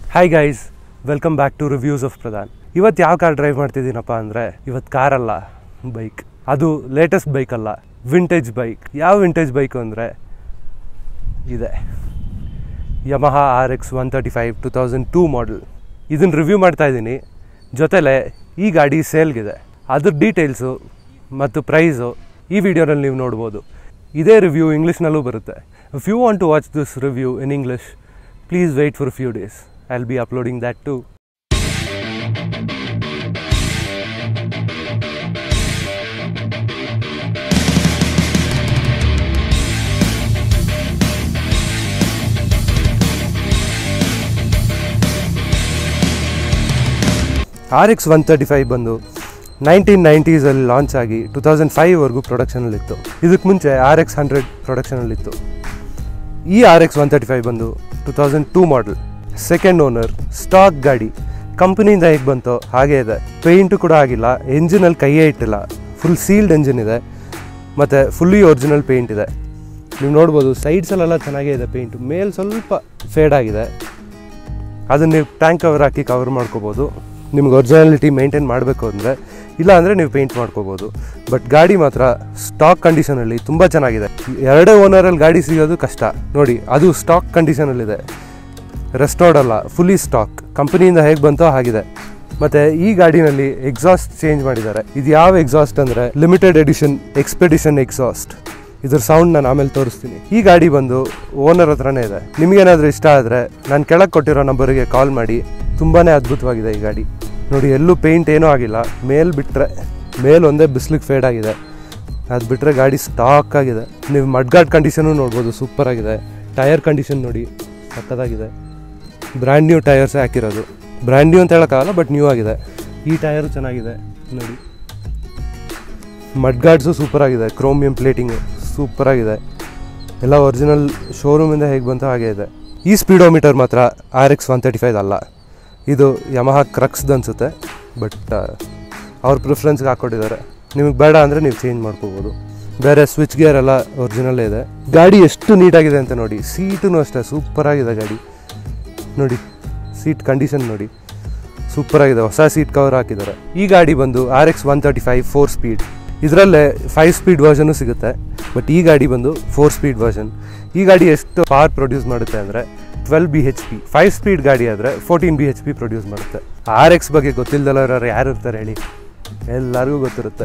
hi guys welcome back to reviews of Pradhan ಇವತ್ತು ಯಾವ car drive ಮಾಡ್ತಿದ್ದೀನಪ್ಪ ಅಂದರೆ ಇವತ್ತು ಕಾರಲ್ಲ ಬೈಕ್ ಅದು ಲೇಟೆಸ್ಟ್ ಬೈಕ್ ಅಲ್ಲ ವಿಂಟೇಜ್ ಬೈಕ್ ಯಾವ ವಿಂಟೇಜ್ ಬೈಕು ಅಂದರೆ ಇದೆ Yamaha R X one thirty five two thousand two model ಇದನ್ನು ರಿವ್ಯೂ ಮಾಡ್ತಾ ಇದ್ದೀನಿ ಜೊತೆಲೆ ಈ ಗಾಡಿ ಸೇಲ್ಗಿದೆ ಅದ್ರ ಡೀಟೇಲ್ಸು ಮತ್ತು ಪ್ರೈಸು ಈ ವಿಡಿಯೋನಲ್ಲಿ ನೀವು ನೋಡ್ಬೋದು ಇದೇ ರಿವ್ಯೂ ಇಂಗ್ಲೀಷ್ನಲ್ಲೂ ಬರುತ್ತೆ if you want to watch this review in English please wait for few days I will be uploading that to R X one thirty five ಬಂದು ನೈನ್ಟೀನ್ ನೈಂಟೀಸಲ್ಲಿ ಲಾಂಚ್ ಆಗಿ ಟು ತೌಸಂಡ್ ಫೈವ್ವರೆಗೂ ಪ್ರೊಡಕ್ಷನಲ್ಲಿತ್ತು ಇದಕ್ಕೆ ಮುಂಚೆ ಆರ್ ಎಕ್ಸ್ ಹಂಡ್ರೆಡ್ ಪ್ರೊಡಕ್ಷನಲ್ಲಿತ್ತು ಈ R X one thirty five ಬಂದು two thousand two model second owner stock ಗಾಡಿ ಕಂಪ್ನಿಯಿಂದ ಹೇಗೆ ಬಂತೋ ಹಾಗೆ ಇದೆ ಪೇಂಟು ಕೂಡ ಆಗಿಲ್ಲ ಎಂಜಿನಲ್ಲಿ ಕೈಯೇ ಇಟ್ಟಿಲ್ಲ ಫುಲ್ ಸೀಲ್ಡ್ ಎಂಜಿನ್ ಇದೆ ಮತ್ತು ಫುಲ್ಲಿ ಒರಿಜಿನಲ್ ಪೇಂಟ್ ಇದೆ ನೀವು ನೋಡ್ಬೋದು ಸೈಡ್ಸಲ್ಲೆಲ್ಲ ಚೆನ್ನಾಗೇ ಇದೆ ಪೇಂಟು ಮೇಲೆ ಸ್ವಲ್ಪ ಫೇಡ್ ಆಗಿದೆ ಅದನ್ನು ನೀವು ಟ್ಯಾಂಕ್ ಕವರ್ ಹಾಕಿ ಕವರ್ ಮಾಡ್ಕೋಬೋದು ನಿಮ್ಗೆ ಒರಿಜಿನಾಲಿಟಿ ಮೇಂಟೈನ್ ಮಾಡಬೇಕು ಅಂದರೆ ಇಲ್ಲ ಅಂದರೆ ನೀವು ಪೇಂಟ್ ಮಾಡ್ಕೋಬೋದು ಬಟ್ ಗಾಡಿ ಮಾತ್ರ ಸ್ಟಾಕ್ ಕಂಡೀಷನಲ್ಲಿ ತುಂಬ ಚೆನ್ನಾಗಿದೆ ಎರಡೇ ಓನರಲ್ಲಿ ಗಾಡಿ ಸಿಗೋದು ಕಷ್ಟ ನೋಡಿ ಅದು ಸ್ಟಾಕ್ ಕಂಡೀಷನಲ್ಲಿದೆ ರೆಸ್ಟೋರ್ಡ್ ಅಲ್ಲ ಫುಲ್ಲಿ ಸ್ಟಾಕ್ ಕಂಪನಿಯಿಂದ ಹೇಗೆ ಬಂತೋ ಹಾಗಿದೆ ಮತ್ತು ಈ ಗಾಡಿನಲ್ಲಿ ಎಕ್ಸಾಸ್ಟ್ ಚೇಂಜ್ ಮಾಡಿದ್ದಾರೆ ಇದು ಯಾವ ಎಕ್ಸಾಸ್ಟ್ ಅಂದರೆ ಲಿಮಿಟೆಡ್ ಎಡಿಷನ್ ಎಕ್ಸ್ಪೆಡಿಷನ್ ಎಕ್ಸಾಸ್ಟ್ ಇದ್ರ ಸೌಂಡ್ ನಾನು ಆಮೇಲೆ ತೋರಿಸ್ತೀನಿ ಈ ಗಾಡಿ ಬಂದು ಓನರ್ ಹತ್ರನೇ ಇದೆ ನಿಮಗೇನಾದರೂ ಇಷ್ಟ ಆದರೆ ನಾನು ಕೆಳಗೆ ಕೊಟ್ಟಿರೋ ನಂಬರಿಗೆ ಕಾಲ್ ಮಾಡಿ ತುಂಬಾ ಅದ್ಭುತವಾಗಿದೆ ಈ ಗಾಡಿ ನೋಡಿ ಎಲ್ಲೂ ಪೇಂಟ್ ಏನೂ ಆಗಿಲ್ಲ ಮೇಲ್ ಬಿಟ್ಟರೆ ಮೇಲ್ ಒಂದೇ ಬಿಸ್ಲಿಗೆ ಫೇಡ್ ಆಗಿದೆ ಅದು ಬಿಟ್ಟರೆ ಗಾಡಿ ಸ್ಟಾಕ್ ಆಗಿದೆ ನೀವು ಮಡ್ಗಾಡ್ ಕಂಡೀಷನು ನೋಡ್ಬೋದು ಸೂಪರ್ ಆಗಿದೆ ಟೈರ್ ಕಂಡೀಷನ್ ನೋಡಿ ಸಕ್ಕತ್ತಾಗಿದೆ ಬ್ರ್ಯಾಂಡ್ ನ್ಯೂ ಟೈರ್ಸ್ ಹಾಕಿರೋದು ಬ್ರ್ಯಾಂಡ್ ನ್ಯೂ ಅಂತ ಹೇಳೋಕ್ಕಾಗಲ್ಲ ಬಟ್ ನ್ಯೂ ಆಗಿದೆ ಈ ಟೈರು ಚೆನ್ನಾಗಿದೆ ನೋಡಿ ಮಡ್ಗಾರ್ಡ್ಸು ಸೂಪರ್ ಆಗಿದೆ ಕ್ರೋಮಿಯಂ ಪ್ಲೇಟಿಂಗು ಸೂಪರ್ ಆಗಿದೆ ಎಲ್ಲ ಒರಿಜಿನಲ್ ಶೋರೂಮಿಂದ ಹೇಗೆ ಬಂತು ಹಾಗೆ ಇದೆ ಈ ಸ್ಪೀಡೋಮೀಟರ್ ಮಾತ್ರ R X one thirty five ಅಲ್ಲ ಇದು ಯಮಹ ಕ್ರಕ್ಸ್ದು ಅನಿಸುತ್ತೆ ಬಟ್ ಅವ್ರ ಪ್ರಿಫರೆನ್ಸ್ಗೆ ಹಾಕ್ಕೊಟ್ಟಿದ್ದಾರೆ ನಿಮಗೆ ಬೇಡ ಅಂದರೆ ನೀವು ಚೇಂಜ್ ಮಾಡ್ಕೋಬೋದು ಬೇರೆ ಸ್ವಿಚ್ ಗೇರ್ ಎಲ್ಲ ಒರಿಜಿನಲ್ಲೇ ಇದೆ ಗಾಡಿ ಎಷ್ಟು ನೀಟಾಗಿದೆ ಅಂತ ನೋಡಿ ಸೀಟೂ ಅಷ್ಟೇ ಸೂಪರ್ ಆಗಿದೆ ಗಾಡಿ ನೋಡಿ ಸೀಟ್ ಕಂಡೀಷನ್ ನೋಡಿ ಸೂಪರ್ ಆಗಿದೆ ಹೊಸ ಸೀಟ್ ಕವರ್ ಹಾಕಿದ್ದಾರೆ ಈ ಗಾಡಿ ಬಂದು R X one thirty five four speed ಇದರಲ್ಲೇ ಫೈವ್ ಸ್ಪೀಡ್ ವರ್ಷನು ಸಿಗುತ್ತೆ ಬಟ್ ಈ ಗಾಡಿ ಬಂದು ಫೋರ್ ಸ್ಪೀಡ್ ವರ್ಷನ್ ಈ ಗಾಡಿ ಎಷ್ಟು ಪವರ್ ಪ್ರೊಡ್ಯೂಸ್ ಮಾಡುತ್ತೆ ಅಂದರೆ twelve B H P five speed ಗಾಡಿ ಆದರೆ fourteen B H P produce ಮಾಡುತ್ತೆ ಆರ್ ಎಕ್ಸ್ ಬಗ್ಗೆ ಗೊತ್ತಿಲ್ಲದಲ್ಲವ್ರು ಯಾರು ಇರ್ತಾರೆ ಹೇಳಿ ಎಲ್ಲರಿಗೂ ಗೊತ್ತಿರುತ್ತೆ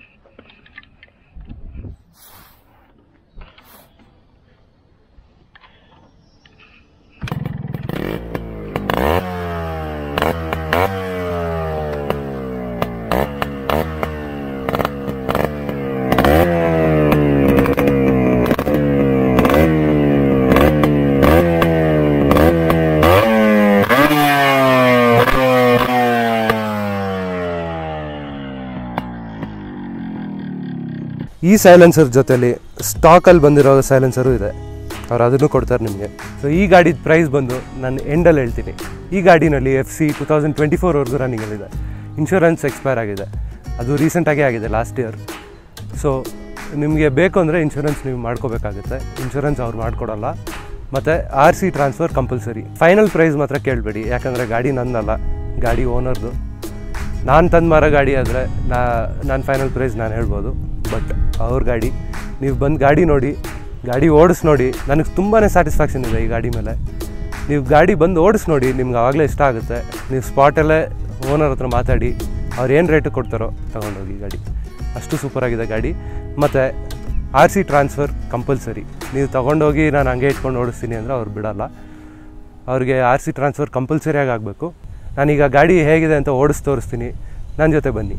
ಈ ಸೈಲೆನ್ಸರ್ ಜೊತೆಲಿ ಸ್ಟಾಕಲ್ಲಿ ಬಂದಿರೋ ಸೈಲೆನ್ಸರು ಇದೆ ಅವ್ರು ಅದನ್ನು ಕೊಡ್ತಾರೆ ನಿಮಗೆ ಸೊ ಈ ಗಾಡಿದ ಪ್ರೈಸ್ ಬಂದು ನಾನು ಎಂಡಲ್ಲಿ ಹೇಳ್ತೀನಿ ಈ ಗಾಡಿನಲ್ಲಿ F C two thousand twenty ಫೋರ್ವರೆಗೂ ರನ್ನಿಂಗಲ್ಲಿದೆ ಇನ್ಶೂರೆನ್ಸ್ ಎಕ್ಸ್ಪೈರ್ ಆಗಿದೆ ಅದು ರೀಸೆಂಟಾಗೇ ಆಗಿದೆ ಲಾಸ್ಟ್ ಇಯರ್ ಸೊ ನಿಮಗೆ ಬೇಕು ಅಂದರೆ ಇನ್ಶೂರೆನ್ಸ್ ನೀವು ಮಾಡ್ಕೋಬೇಕಾಗುತ್ತೆ ಇನ್ಶೂರೆನ್ಸ್ ಅವ್ರು ಮಾಡಿಕೊಡಲ್ಲ ಮತ್ತು R C transfer compulsory final price ಮಾತ್ರ ಕೇಳಬೇಡಿ ಯಾಕಂದರೆ ಗಾಡಿ ನಂದಲ್ಲ ಗಾಡಿ ಓನರ್ದು ನಾನು ತಂದು ಮಾರೋ ಗಾಡಿ ಆದರೆ ನಾ ನಾನು ಫೈನಲ್ ಪ್ರೈಸ್ ನಾನು ಹೇಳ್ಬೋದು ಬಟ್ ಅವ್ರ ಗಾಡಿ ನೀವು ಬಂದು ಗಾಡಿ ನೋಡಿ ಗಾಡಿ ಓಡಿಸ್ ನೋಡಿ ನನಗೆ ತುಂಬಾ ಸ್ಯಾಟಿಸ್ಫ್ಯಾಕ್ಷನ್ ಇದೆ ಈ ಗಾಡಿ ಮೇಲೆ ನೀವು ಗಾಡಿ ಬಂದು ಓಡಿಸ್ ನೋಡಿ ನಿಮ್ಗೆ ಆವಾಗಲೇ ಇಷ್ಟ ಆಗುತ್ತೆ ನೀವು ಸ್ಪಾಟಲ್ಲೇ ಓನರ್ ಹತ್ರ ಮಾತಾಡಿ ಅವ್ರು ಏನು ರೇಟಿಗೆ ಕೊಡ್ತಾರೋ ತೊಗೊಂಡೋಗಿ ಈ ಗಾಡಿ ಅಷ್ಟು ಸೂಪರಾಗಿದೆ ಗಾಡಿ ಮತ್ತು ಆರ್ ಸಿ ಟ್ರಾನ್ಸ್ಫರ್ ಕಂಪಲ್ಸರಿ ನೀವು ತೊಗೊಂಡೋಗಿ ನಾನು ಹಂಗೆ ಇಟ್ಕೊಂಡು ಓಡಿಸ್ತೀನಿ ಅಂದರೆ ಅವ್ರು ಬಿಡಲ್ಲ ಅವ್ರಿಗೆ ಆರ್ ಸಿ ಟ್ರಾನ್ಸ್ಫರ್ ಕಂಪಲ್ಸರಿಯಾಗಿ ಆಗಬೇಕು ನಾನೀಗ ಗಾಡಿ ಹೇಗಿದೆ ಅಂತ ಓಡಿಸ್ ತೋರಿಸ್ತೀನಿ ನನ್ನ ಜೊತೆ ಬನ್ನಿ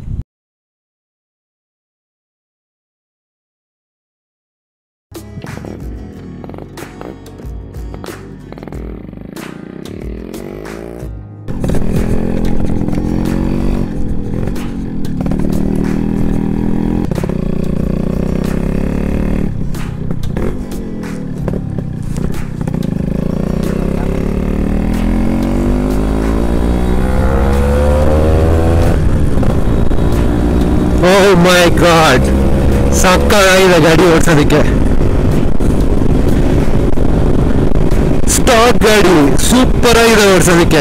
ಓ ಮೈ ಗಾಡ್ ಸಕ್ಕತ್ತಾಗಿದೆ ಗಾಡಿ ಓಡಿಸೋದಕ್ಕೆ ಸ್ಟಾಕ್ ಗಾಡಿ ಸೂಪರ್ ಆಗಿದೆ ಓಡಿಸೋದಕ್ಕೆ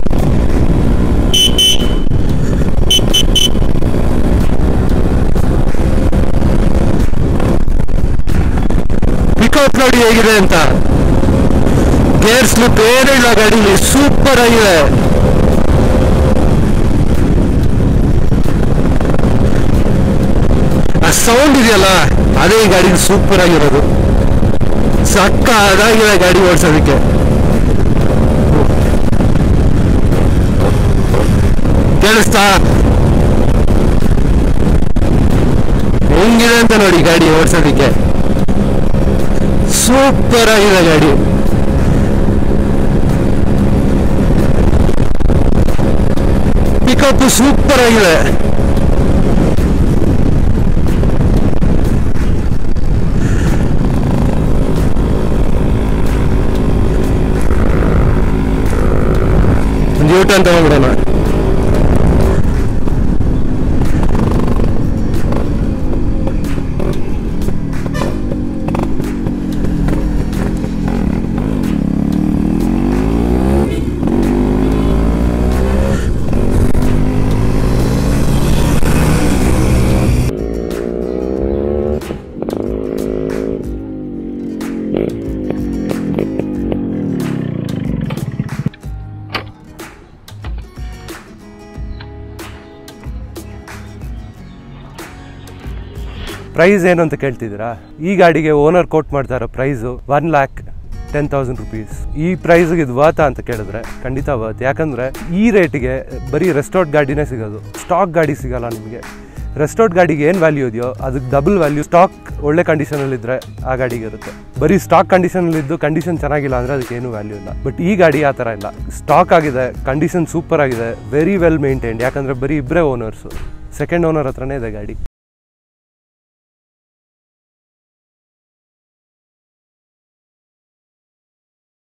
ಪಿಕಪ್ ನೋಡಿ ಹೇಗಿದೆ ಅಂತ ಗೇರ್ ಸ್ಲಿಪ್ ಏನಿಲ್ಲ ಗಾಡಿಲಿ ಸೂಪರ್ ಆಗಿದೆ ಆ ಸೌಂಡ್ ಇದೆಯಲ್ಲ ಅದೇ ಈ ಗಾಡಿ ಸೂಪರ್ ಆಗಿರೋದು ಸಕ್ಕ ಅದಾಗಿದೆ ಗಾಡಿ ಓಡಿಸೋದಕ್ಕೆ ಕೇಳಿಸ್ತಾ ಹೆಂಗಿದೆ ಅಂತ ನೋಡಿ ಗಾಡಿ ಓಡಿಸೋದಕ್ಕೆ ಸೂಪರ್ ಆಗಿದೆ ಗಾಡಿ ಪಿಕಪ್ ಸೂಪರ್ ಆಗಿದೆ ಒಂದು ಯೂಟರ್ನ್ ತಗೊಂಡ್ಬಿಡೋಣ ಪ್ರೈಸ್ ಏನು ಅಂತ ಕೇಳ್ತಿದ್ದೀರಾ ಈ ಗಾಡಿಗೆ ಓನರ್ ಕೋಟ್ ಮಾಡ್ತಾ ಇರೋ price one lakh ten thousand rupees ಈ ಪ್ರೈಸ್ಗೆ ಇದು ವರ್ತಾ ಅಂತ ಕೇಳಿದ್ರೆ ಖಂಡಿತ ವರ್ತ್ ಯಾಕಂದರೆ ಈ ರೇಟಿಗೆ ಬರೀ ರೆಸ್ಟೋರ್ಟ್ ಗಾಡಿನೇ ಸಿಗೋದು ಸ್ಟಾಕ್ ಗಾಡಿ ಸಿಗಲ್ಲ ನಿಮಗೆ ರೆಸ್ಟೋರ್ಟ್ ಗಾಡಿಗೆ ಏನು ವ್ಯಾಲ್ಯೂ ಇದೆಯೋ ಅದಕ್ಕೆ ಡಬಲ್ ವ್ಯಾಲ್ಯೂ ಸ್ಟಾಕ್ ಒಳ್ಳೆ ಕಂಡೀಷನಲ್ಲಿದ್ದರೆ ಆ ಗಾಡಿಗೆ ಇರುತ್ತೆ ಬರೀ ಸ್ಟಾಕ್ ಕಂಡೀಷನಲ್ಲಿದ್ದು ಕಂಡೀಷನ್ ಚೆನ್ನಾಗಿಲ್ಲ ಅಂದರೆ ಅದಕ್ಕೆ ಏನು ವ್ಯಾಲ್ಯೂ ಇಲ್ಲ ಬಟ್ ಈ ಗಾಡಿ ಆ ಥರ ಇಲ್ಲ ಸ್ಟಾಕ್ ಆಗಿದೆ ಕಂಡೀಷನ್ ಸೂಪರ್ ಆಗಿದೆ ವೆರಿ ವೆಲ್ ಮೇಂಟೈನ್ಡ್ ಯಾಕಂದರೆ ಬರೀ ಇಬ್ಬರೇ ಓನರ್ಸು ಸೆಕೆಂಡ್ ಓನರ್ ಹತ್ರನೇ ಇದೆ ಗಾಡಿ